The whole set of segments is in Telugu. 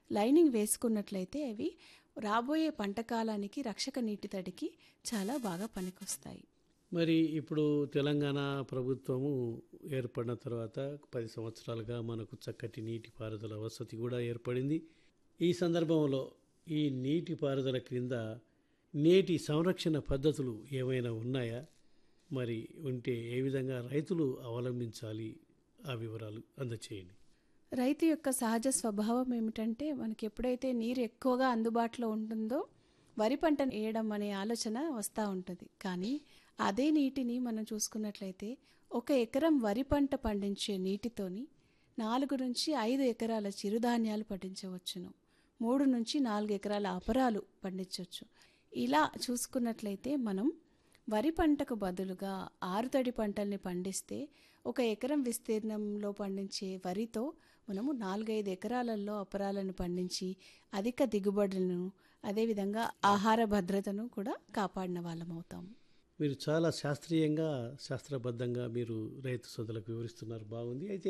లైనింగ్ వేసుకున్నట్లయితే అవి రాబోయే పంట కాలానికి రక్షక నీటి తడికి చాలా బాగా పనికొస్తాయి మరి ఇప్పుడు తెలంగాణ ప్రభుత్వము ఏర్పడిన తర్వాత పది సంవత్సరాలుగా మనకు చక్కటి నీటిపారుదల వసతి కూడా ఏర్పడింది ఈ సందర్భంలో ఈ నీటిపారుదల క్రింద నేటి సంరక్షణ పద్ధతులు ఏమైనా ఉన్నాయా మరి ఉంటే ఏ విధంగా రైతులు అవలంబించాలి ఆ వివరాలు అందచేయండి రైతు యొక్క సహజ స్వభావం ఏమిటంటే మనకి ఎప్పుడైతే నీరు ఎక్కువగా అందుబాటులో ఉంటుందో వరి పంట వేయడం అనే ఆలోచన వస్తూ ఉంటుంది కానీ అదే నీటిని మనం చూసుకున్నట్లయితే ఒక ఎకరం వరి పంట పండించే నీటితోని నాలుగు నుంచి ఐదు ఎకరాల చిరుధాన్యాలు పండించవచ్చును మూడు నుంచి నాలుగు ఎకరాల అపరాలు పండించవచ్చు ఇలా చూసుకున్నట్లయితే మనం వరి పంటకు బదులుగా ఆరుతడి పంటల్ని పండిస్తే ఒక ఎకరం విస్తీర్ణంలో పండించే వరితో మనము నాలుగైదు ఎకరాలలో అపరాలను పండించి అధిక దిగుబడులను అదేవిధంగా ఆహార భద్రతను కూడా కాపాడిన వాళ్ళం అవుతాం మీరు చాలా శాస్త్రీయంగా శాస్త్రబద్ధంగా మీరు రైతు సోదరులకు వివరిస్తున్నారు బాగుంది అయితే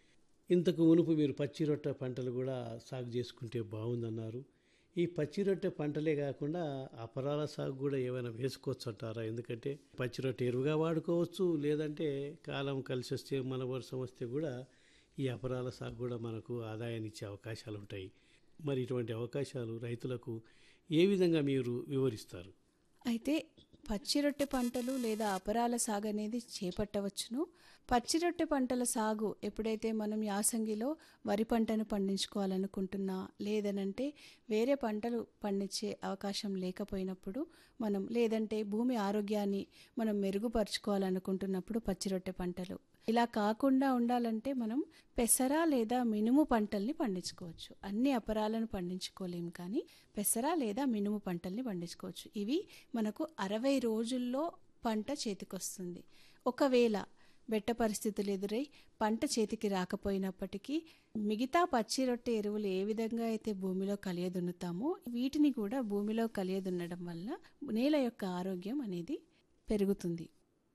ఇంతకు మునుపు మీరు పచ్చి రొట్టె పంటలు కూడా సాగు చేసుకుంటే బాగుందన్నారు ఈ పచ్చి రొట్టె పంటలే కాకుండా అపరాల సాగు కూడా ఏమైనా వేసుకోవచ్చు అంటారా ఎందుకంటే పచ్చి రొట్టె ఎరువుగా వాడుకోవచ్చు లేదంటే కాలం కలిసి వస్తే మన వర్షం వస్తే కూడా ఈ అపరాల సాగు కూడా మనకు ఆదాయాన్ని ఇచ్చే అవకాశాలు ఉంటాయి మరి ఇటువంటి అవకాశాలు రైతులకు ఏ విధంగా మీరు వివరిస్తారు అయితే పచ్చిరొట్టె పంటలు లేదా అపరాల సాగు అనేది చేపట్టవచ్చును పచ్చిరొట్టె పంటల సాగు ఎప్పుడైతే మనం యాసంగిలో వరి పంటను పండించుకోవాలనుకుంటున్నా లేదనంటే వేరే పంటలు పండించే అవకాశం లేకపోయినప్పుడు మనం లేదంటే భూమి ఆరోగ్యాన్ని మనం మెరుగుపరుచుకోవాలనుకుంటున్నప్పుడు పచ్చిరొట్టె పంటలు ఇలా కాకుండా ఉండాలంటే మనం పెసర లేదా మినుము పంటల్ని పండించుకోవచ్చు అన్ని అపరాలను పండించుకోలేము కానీ పెసర లేదా మినుము పంటల్ని పండించుకోవచ్చు ఇవి మనకు అరవై రోజుల్లో పంట చేతికొస్తుంది ఒకవేళ బెట్ట పరిస్థితులు ఎదురై పంట చేతికి రాకపోయినప్పటికీ మిగతా పచ్చి రొట్టె ఎరువులు ఏ విధంగా అయితే భూమిలో కలియదున్నుతామో వీటిని కూడా భూమిలో కలియదున్నడం వల్ల నేల యొక్క ఆరోగ్యం అనేది పెరుగుతుంది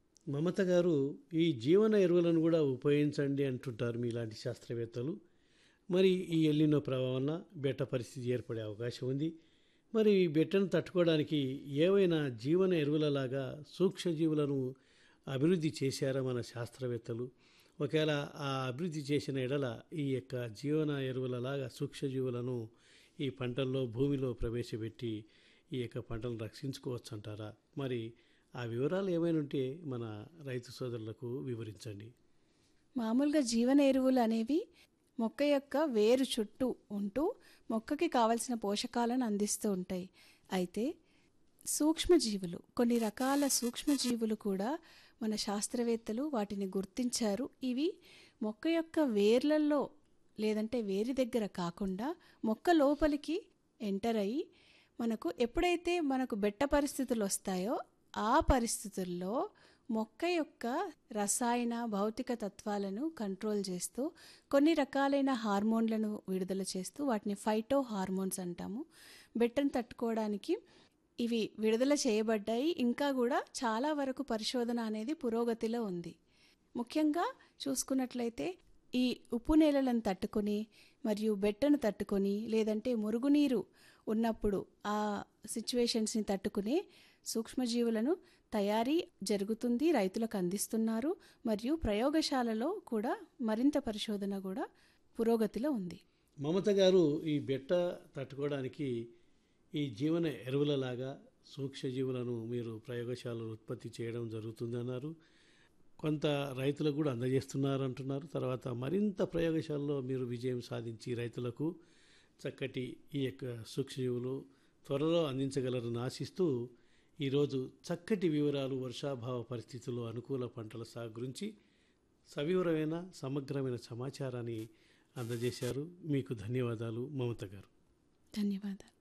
మమత గారు ఈ జీవన ఎరువులను కూడా ఉపయోగించండి అంటుంటారు మీలాంటి శాస్త్రవేత్తలు మరి ఈ ఎల్లినో ప్రభావం వలన బెట్ట పరిస్థితి ఏర్పడే అవకాశం ఉంది మరి ఈ బెట్టను తట్టుకోవడానికి ఏవైనా జీవన ఎరువులలాగా సూక్ష్మజీవులను అభివృద్ధి చేశారా మన శాస్త్రవేత్తలు ఒకవేళ ఆ అభివృద్ధి చేసిన ఎడల ఈ యొక్క జీవన ఎరువులలాగా సూక్ష్మజీవులను ఈ పంటల్లో భూమిలో ప్రవేశపెట్టి ఈ యొక్క పంటలను రక్షించుకోవచ్చు అంటారా మరి ఆ వివరాలు ఏమైనా ఉంటే మన రైతు సోదరులకు వివరించండి మామూలుగా జీవన ఎరువులు అనేవి మొక్క యొక్క వేరు చుట్టూ ఉంటూ మొక్కకి కావలసిన పోషకాలను అందిస్తూ ఉంటాయి అయితే సూక్ష్మజీవులు కొన్ని రకాల సూక్ష్మజీవులు కూడా మన శాస్త్రవేత్తలు వాటిని గుర్తించారు ఇవి మొక్క యొక్క వేర్లలో లేదంటే వేరి దగ్గర కాకుండా మొక్క లోపలికి ఎంటర్ అయ్యి మనకు ఎప్పుడైతే మనకు బెట్ట పరిస్థితులు వస్తాయో ఆ పరిస్థితుల్లో మొక్క యొక్క రసాయన భౌతిక తత్వాలను కంట్రోల్ చేస్తూ కొన్ని రకాలైన హార్మోన్లను విడుదల చేస్తూ వాటిని ఫైటో హార్మోన్స్ అంటాము బెట్టను తట్టుకోవడానికి ఇవి విడుదల చేయబడ్డాయి ఇంకా కూడా చాలా వరకు పరిశోధన అనేది పురోగతిలో ఉంది ముఖ్యంగా చూసుకున్నట్లయితే ఈ ఉప్పు నేలలను తట్టుకొని మరియు బెట్టను తట్టుకొని లేదంటే మురుగునీరు ఉన్నప్పుడు ఆ సిచ్యువేషన్స్ని తట్టుకునే సూక్ష్మజీవులను తయారీ జరుగుతుంది రైతులకు అందిస్తున్నారు మరియు ప్రయోగశాలలో కూడా మరింత పరిశోధన కూడా పురోగతిలో ఉంది మమత గారు ఈ బెట్ట తట్టుకోవడానికి ఈ జీవన ఎరువులలాగా సూక్ష్మజీవులను మీరు ప్రయోగశాలలో ఉత్పత్తి చేయడం జరుగుతుందన్నారు కొంత రైతులకు కూడా అందజేస్తున్నారు అంటున్నారు తర్వాత మరింత ప్రయోగశాలలో మీరు విజయం సాధించి రైతులకు చక్కటి ఈ యొక్క సూక్ష్మజీవులు త్వరలో అందించగలరని ఆశిస్తూ ఈరోజు చక్కటి వివరాలు వర్షాభావ పరిస్థితుల్లో అనుకూల పంటల సాగు గురించి సవివరమైన సమగ్రమైన సమాచారాన్ని అందజేశారు మీకు ధన్యవాదాలు మమత గారు ధన్యవాదాలు